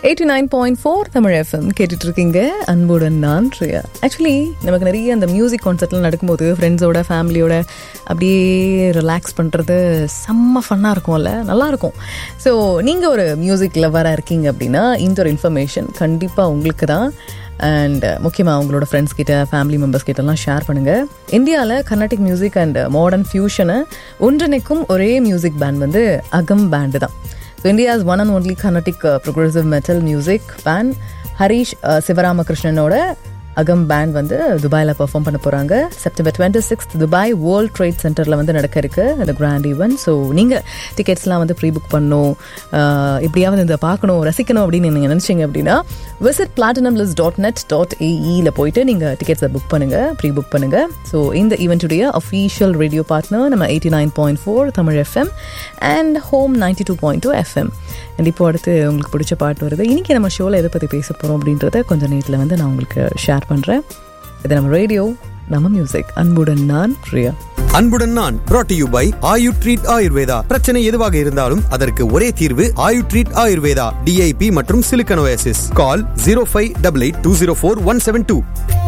eighty nine point four Tamil FM கேட்டுட்டு இருக்கீங்க அன்புடன் நான் ரியா ஆக்சுவலி நமக்கு நிறைய அந்த மியூசிக் கான்சர்ட்லாம் நடக்கும்போது ஃப்ரெண்ட்ஸோட ஃபேமிலியோட அப்படியே ரிலாக்ஸ் பண்ணுறது செம்ம ஃபன்னாக இருக்கும்ல நல்லாயிருக்கும் ஸோ நீங்கள் ஒரு மியூசிக் லவராக இருக்கீங்க அப்படின்னா இந்த ஒரு இன்ஃபர்மேஷன் கண்டிப்பாக உங்களுக்கு தான் அண்ட் முக்கியமாக உங்களோட ஃப்ரெண்ட்ஸ் கிட்ட ஃபேமிலி மெம்பர்ஸ் கிட்டலாம் ஷேர் பண்ணுங்கள் இந்தியாவில் கர்நாடிக் மியூசிக் அண்ட் மாடர்ன் ஃபியூஷனை ஒன்றிணைக்கும் ஒரே மியூசிக் பேண்ட் வந்து அகம் பேண்டு தான் so India's one and only Carnatic progressive metal music band Harish ah, சிவராமகிருஷ்ணனோட அகம் பேண்ட் வந்து துபாயில் பெர்ஃபார்ம் பண்ண போகிறாங்க September twenty sixth Dubai world trade சென்டரில் வந்து நடக்க இருக்கு அந்த கிராண்ட் ஈவெண்ட் ஸோ நீங்கள் டிக்கெட்ஸ்லாம் வந்து ப்ரீ புக் பண்ணணும் அஹ், எப்படியாவது இந்த பார்க்கணும் ரசிக்கணும் அப்படின்னு நீங்கள் நினச்சிங்க அப்படின்னா visit platinum list dot net dot ஏஇயில் போயிட்டு நீங்கள் டிக்கெட்ஸை புக் பண்ணுங்கள் ப்ரீ புக் பண்ணுங்கள் ஸோ இந்த ஈவெண்ட்டுடைய அஃபீஷியல் ரேடியோ பார்ட்னர் நம்ம eighty nine point four Tamil FM and home ninety two point two FM and இப்போ அடுத்து உங்களுக்கு பிடிச்ச பாட்டு வருது இன்றைக்கி நம்ம ஷோவில் எதை பற்றி பேச போகிறோம் அப்படின்றத கொஞ்சம் நேரத்தில் வந்து நான் உங்களுக்கு ஷேர் பண்ணுறேன் இது நம்ம ரேடியோ நம்ம மியூசிக் அன்புடன் நான் பிரியா அன்புடன் நான் brought to you by Ayu treat Ayurveda பிரச்சனை எதுவாக இருந்தாலும் அதற்கு ஒரே தீர்வு ஆயு ட்ரீட் ஆயுர்வேதா டிஐபி மற்றும் Silicon Oasis call zero five double eight two zero four one seven two